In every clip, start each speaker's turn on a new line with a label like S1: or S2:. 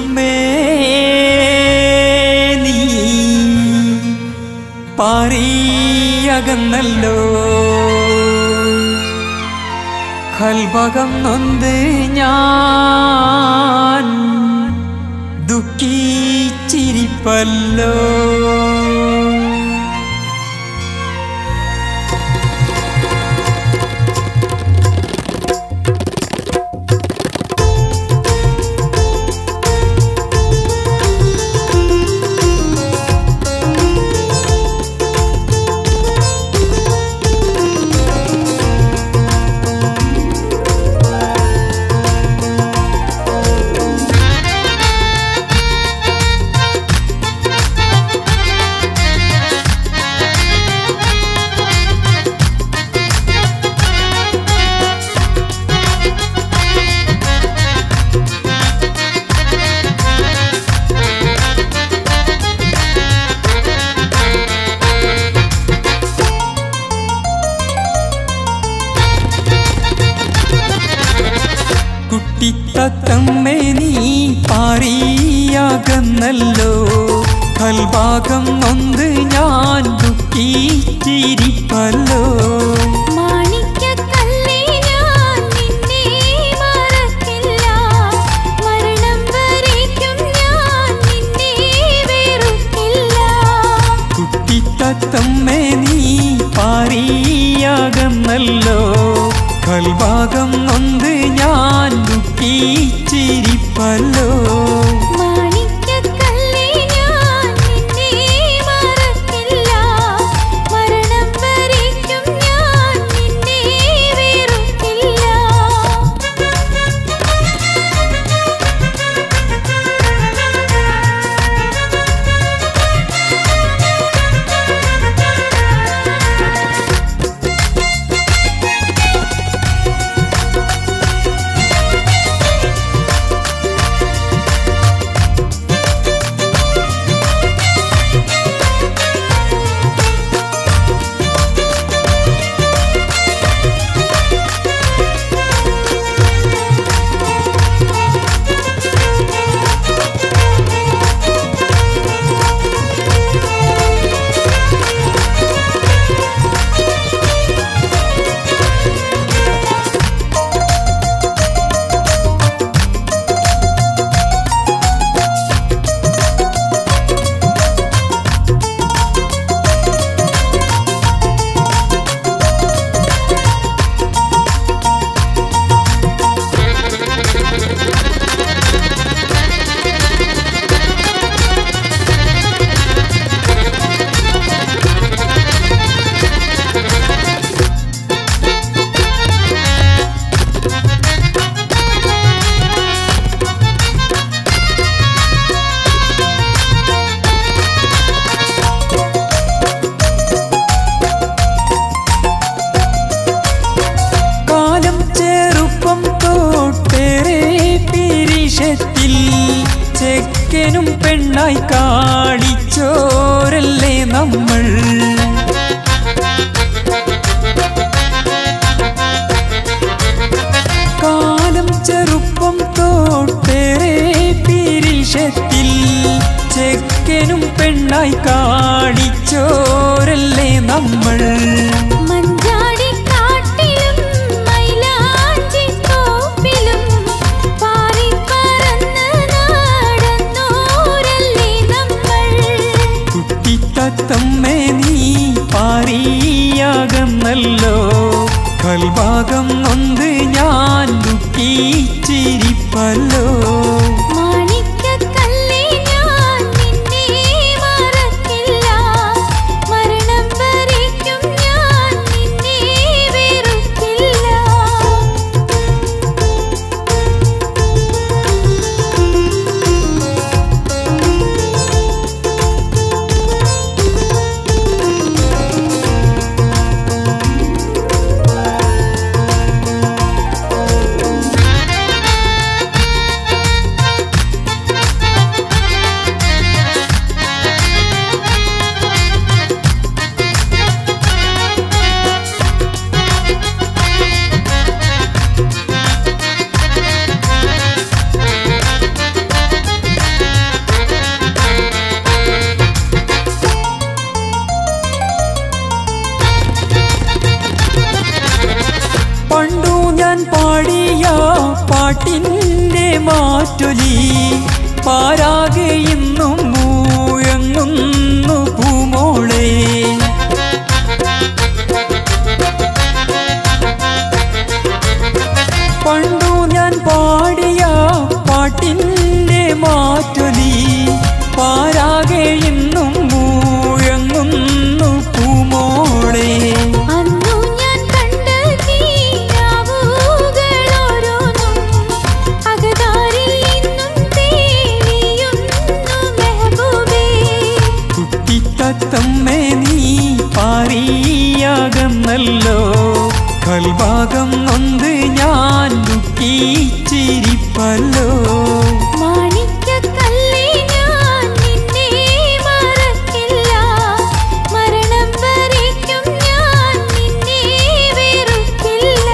S1: മുത്തുമുത്തമ്മേ നീ പാറിയകന്നല്ലോ കൽഭകം നൊന്ത് ഞാൻ ദുഃഖിച്ചിരിപ്പല്ലോ കുട്ടിത്തത്തമ്മേ നീ പാറിയാകന്നല്ലോ കൽഭാഗം നൊന്ത് ഞാൻ ദുഃഖിച്ചിരിപ്പല്ലോ
S2: മാണിക്യക്കല്ലേ ഞാൻ നിന്നെ മറക്കില്ല മരണം വരേക്കും ഞാൻ നിന്നെ വെറുക്കില്ല
S1: കുട്ടിത്തത്തമ്മേ നീ പാറിയാകന്നല്ലോ കൽഭാഗം നൊന്ത് ഞാൻ ദുഃഖിച്ചിരിപ്പല്ലോ
S2: മാണിക്യക്കല്ലേ ഞാൻ നിന്നെ മറക്കില്ല മരണം വരേക്കും ഞാൻ നിന്നെ വെറുക്കില്ല
S1: കാലം ചെറുപ്പം തോട്ടേറെ പിരിശത്തിൽ ചെക്കനും പെണ്ണായി കാണിച്ചോരല്ലേ നമ്മൾ കാലം ചെറുപ്പം തോട്ടേറെ പിരിശത്തിൽ ചെക്കനും പെണ്ണായി കാണിച്ചോരല്ലേ നമ്മൾ
S2: മഞ്ചാടിക്കാട്ടിലും മൈലാഞ്ചിത്തോപ്പിലും പാറിപ്പറന്ന് നടന്നോരല്ലേ നമ്മൾ
S1: കുട്ടിത്തത്തമ്മേ നീ പാറിയാകന്നല്ലോ കൽഭാഗം നൊന്ത് ഞാൻ ദുഃഖിച്ചിരിപ്പല്ലോ
S2: മാണിക്യക്കല്ലേ ഞാൻ നിന്നെ മറക്കില്ല മരണം വരേക്കും ഞാൻ നിന്നെ വെറുക്കില്ല
S1: ും പാരാകെ ഇന്നും മൂയങ്ങുന്നു പൂമോളെ പണ്ടു ഞാൻ പാടിയ പാട്ടിൻ്റെ മാറ്റൊലി പാരാകെ ഇന്നും മൂയങ്ങുന്നു പൂമോളെ
S2: അന്നു ഞാൻ കണ്ട നീരാവുകളോരോന്നും അകതാരിൽ ഇന്നും തേടിയുന്നു മെഹബൂബേ
S1: കുട്ടിത്തത്തമ്മേ നീ പാറിയാകന്നല്ലോ കൽഭാഗം നൊന്ത് ഞാൻ ദുഃഖിച്ചിരിപ്പല്ലോ
S2: മാണിക്യക്കല്ലേ ഞാൻ നിന്നെ മറക്കില്ല മരണം വരയ്ക്കും ഞാൻ നിന്നെ വെറുക്കില്ല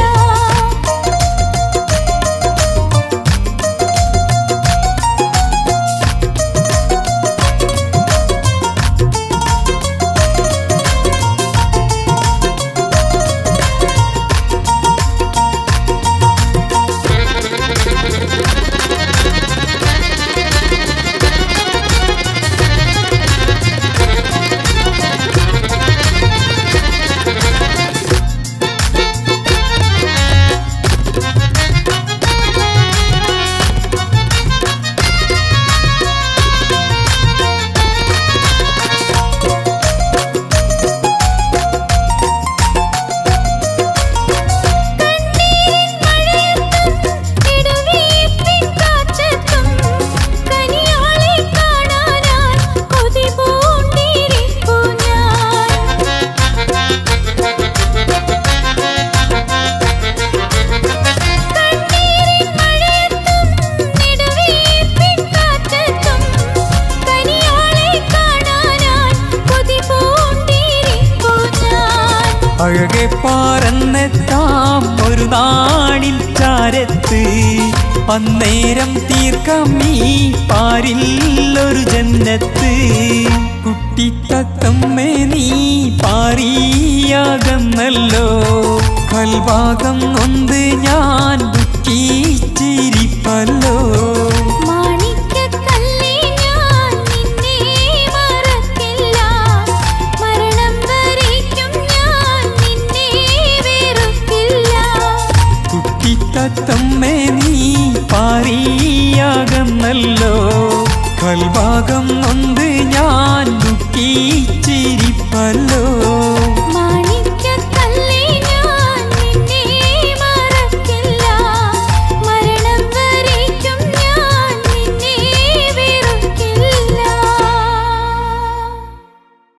S2: ഇടവീട്ടിൻ കാറ്റത്തും കനിയാളെ കാണാനായി കൊതി പൂണ്ടിരിപ്പു ഞാൻ കണ്ണീരിൻ മഴയത്തും ഇടവീട്ടിൻ കാറ്റത്തും കനിയാളെ കാണാനായി കൊതി പൂണ്ടിരിപ്പു ഞാൻ
S1: അഴകെ പാറന്നെത്താം ഒരു നാടിൽ ചാരത്ത് അന്നേരം തീർക്കാം നീ പാരിൽ ഒരു ജന്നത്ത് കുട്ടിത്തത്തമ്മേ നീ പാറിയാകന്നല്ലോ കൽഭാഗം നൊന്ത് ഞാൻ ദുഃഖിച്ചിരിപ്പല്ലോ